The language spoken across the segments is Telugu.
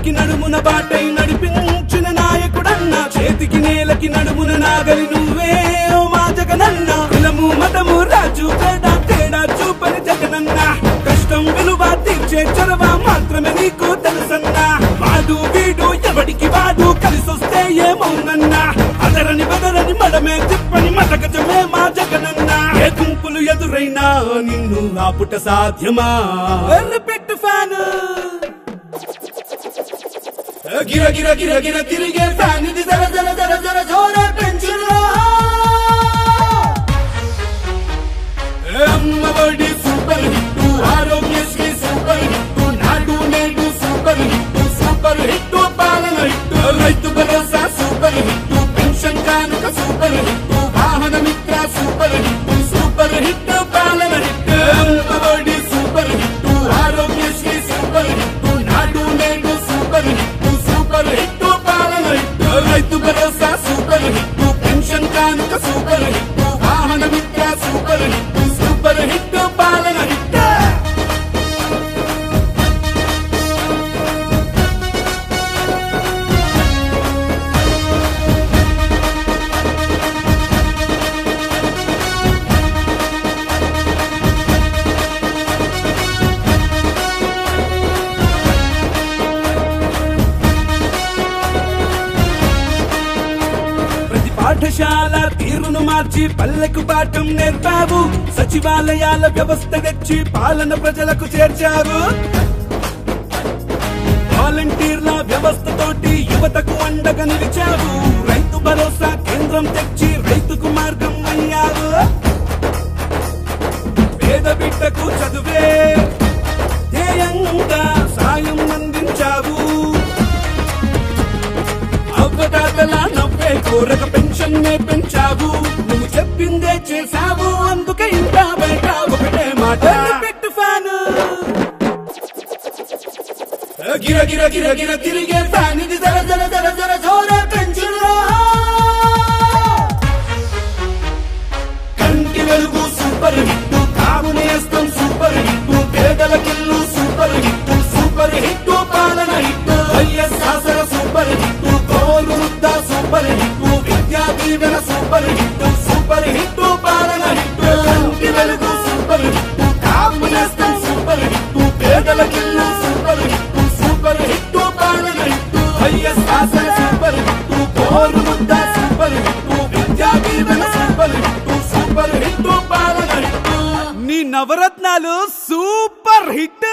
చేతికి నడుమున బాటై నడిపించిన నాయకుడన్నా చేతికి నేలకి నడుమున నాగలి నువ్వే ఓ మా జగనన్న కులము మతము రాజు తేడా తేడా చూపని జగనన్న కష్టం విలువ తీర్చే చొరవ మాత్రమే నీకు తెలుసన్నా వాడు వీడు ఎవడికి వాడు కలిసొస్తే ఏమవునన్నా అదరని బెదరని మడమే తిప్పని మటకజమే మా జగనన్న ఏ గుంపులు ఎదురైనా నిన్ను ఆపుట సాధ్యమా పెట్టు ఫ్యాన్ గిర గిర గిర గిర తిరిగే ఫ్యాన్ ఇది జర జర జర జర జోర పెంచురా Amma Vodi super hit Aarogyasri super hit Nadu Nedu super hit super hit పాలన hit Rythu Bharosa super hit pension కానుక super hit Vahana Mitra super hit super hit పాలన hit Amma Vodi super hit Aarogyasri super hit Nadu Nedu super hit super hit పాలన hit Rythu Bharosa super hit pension కానుక super hit Vahana Mitra super hit super hit పాలన హిట్ ప్రతి పాఠశాల తీరును మార్చి పల్లెకు పాఠం నేర్పావు సచివాలయాల వ్యవస్థ తెచ్చి పాలన ప్రజలకు చేర్చావు వాలంటీర్ల వ్యవస్థ తోటి యువతకు అండగా నిలిచావు రైతు భరోసా కేంద్రం తెచ్చి రైతుకు మార్గం అయ్యావు పేద బిడ్డకు చదువే ధ్యేయంగా సాయం అందించావు అవ్వదాతలా నవ్వే కోరక పెన్షన్ నే పెంచావు నువ్వు చెప్పిందే చేశావు అందుకే ఇంకా బయట ఒకటే మాట పెట్టు ఫ్యాన్ గిర గిర గిర గిర తిరిగే ఫ్యాన్ ఇది జర జర జర జర జోర పెంచురా కంటి వెలుగు సూపర్ హిట్ కాము నేస్తం సూపర్ హిట్ పేదల కిల్లు సూపర్ హిట్ సూపర్ హిట్ పాలన hit YS Asara super hit కోరు ముద్ద super hit Vidya Deevena super hit super hit పాలన hit Kanti Velugu super hit కాము నేస్తం సూపర్ హిట్ పేదల కిల్లు సూపర్ హిట్ సూపర్ హిట్ పాలన hit YS Asara super hit కోరు ముద్ద super hit Vidya Deevena super hit super hit పాలన హిట్ నీ Navaratnalu super hit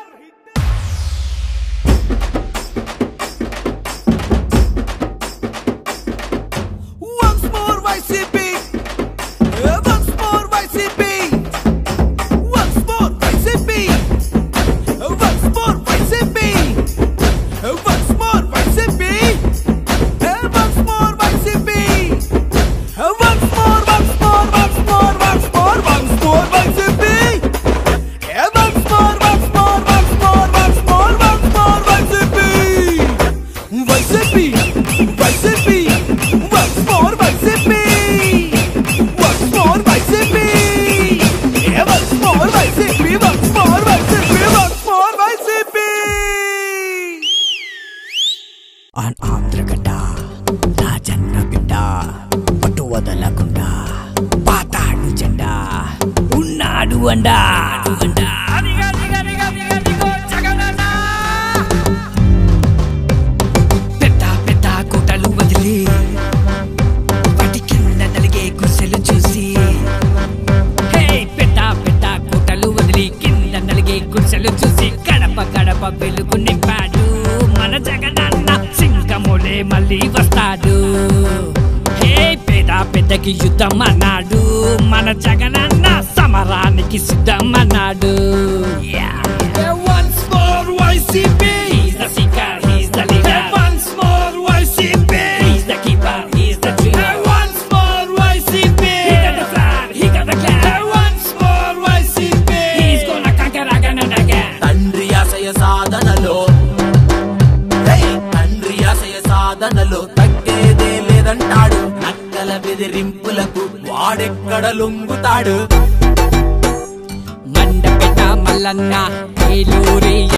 Once more YCP Once more YCP Once more YCP Once more YCP Once more YCP Once more YCP Once more, once more, once more, once more, once more YCP Once more, once more, once more, once more, once more YCP YCP YCP Once more YCP Once more YCP Yeah, once more YCP Once more YCP Once more YCP on ఆంధ్రగడ్డ రాజన్న బిడ్డ పట్టు వదలకుండా పాతాడు జెండా ఉన్నాడు అండా అండా పెద్ద పెద్ద కోటలు వదిలి వాటి కింద నలిగే గుసెలు చూసి హే పెద్ద పెద్ద కోటలు వదిలి కింద నలిగే గుడిసెలు చూసి గడప గడప వెలుగు నింపాడు మన జగనన్న సింగములే మళ్ళీ వస్తాడు హే పేద పెద్దకి యుద్ధం అన్నాడు మన జగనన్న సమరానికి సిద్ధం అన్నాడు Once more YCP He's the seeker, he's the leader Once more YCP He's the keeper, he's the dreamer Once more YCP He got the plan, he got the clan Once more YCP He's gonna conquer again and again తండ్రి ఆశయ సాధనలో హే! తండ్రి ఆశయ సాధనలో తగ్గేదే లేదంటాడు నక్కల బెదిరింపులకు వాడెక్కడ లొంగుతాడు మండపెట్ట మల్లన్న ఏలూరి